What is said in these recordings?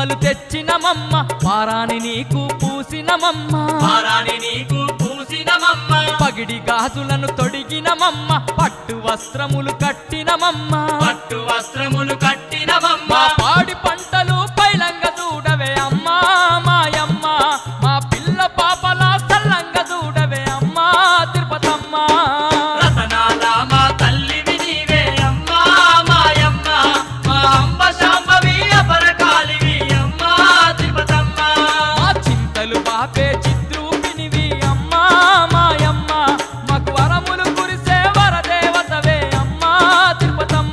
కుంకుమలు తెచ్చినమమ్మ వారాని నీకు పూసినమమ్మ వారాని నీకు పూసినమమ్మ పగిడి గాజులను తొడిగినమమ్మ పట్టు వస్త్రములు కట్టినమమ్మ పట్టు వస్త్రములు కట్టినమమ్మ మా పాడి పంటలు పైలంగ చూడవే అమ్మా మాయమ్మ మా పిల్ల పాపల సల్లంగ చూడవే అమ్మా తిరుపతమ్మ రతనాల మా తల్లివి నీవే అమ్మా మాయమ్మ మా అంబ శాంభవి అపరకాలివి అమ్మా తిరుపతమ్మ మా చింతలు బాపే చిద్రూపినివి అమ్మా మాయమ్మ మాకు వరములు కురిసే వరదేవతవే అమ్మా తిరుపతమ్మ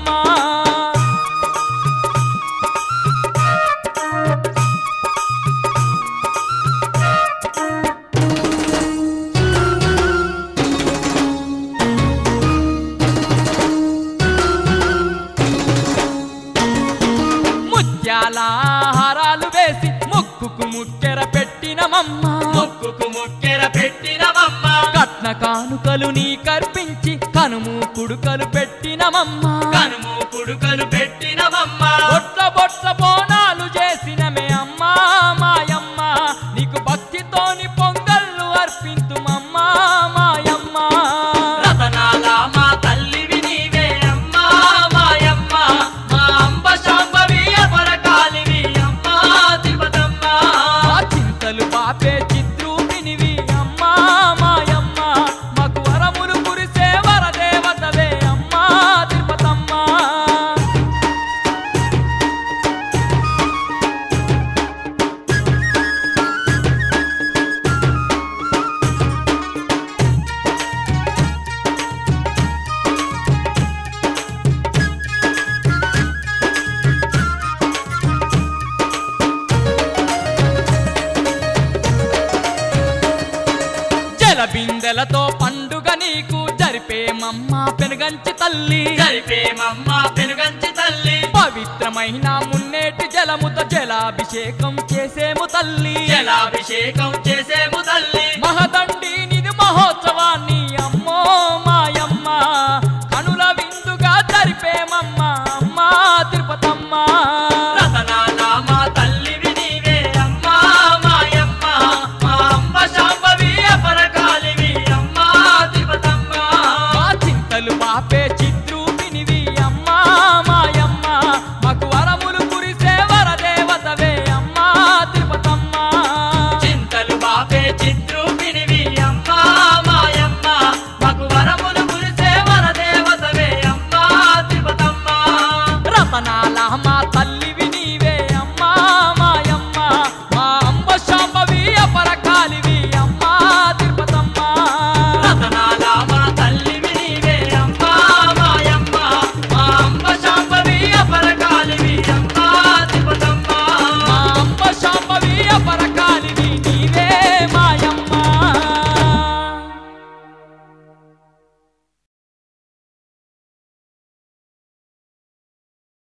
ముత్యాల హారాలు వేసి ముక్కుకు ముక్కెర పెట్టినమమ్మ మొక్కుకు ముక్కెర పెట్టినమమ్మ కట్న కానుకలు నీ కర్పించి కనుము కుడుకలు పెట్టినమమ్మ కనుము కుడుకలు పెట్టినమమ్మ బొట్ల బొట్ల బోనాలు చేసినమే అమ్మా మాయమ్మ నీకు భక్తితోని పొంగళ్ళు అర్పింతుమమ్మా మాయమ్మ రతనాల మా తల్లివి నీవే అమ్మా మాయమ్మ మా అంబ శాంభవి అపరకాలివి అమ్మా తిరుపతమ్మ మా చింతలు పాపే చిద్రూపినివి అమ్మా మాయమ్మ మాకు వరములు కురిసే వరదేవతవే అమ్మా తిరుపతమ్మ జల బిందెలతో పండుగ నీకు జరిపేమమ్మ పెనుగంచి తల్లి జరిపేమమ్మ పెనుగంచి తల్లి పవిత్రమైన మున్నేటి జలముతో జలాభిషేకం చేసేము తల్లి జలాభిషేకం చేసేము తల్లి మహదండి నిధి మహోత్సవాన్ని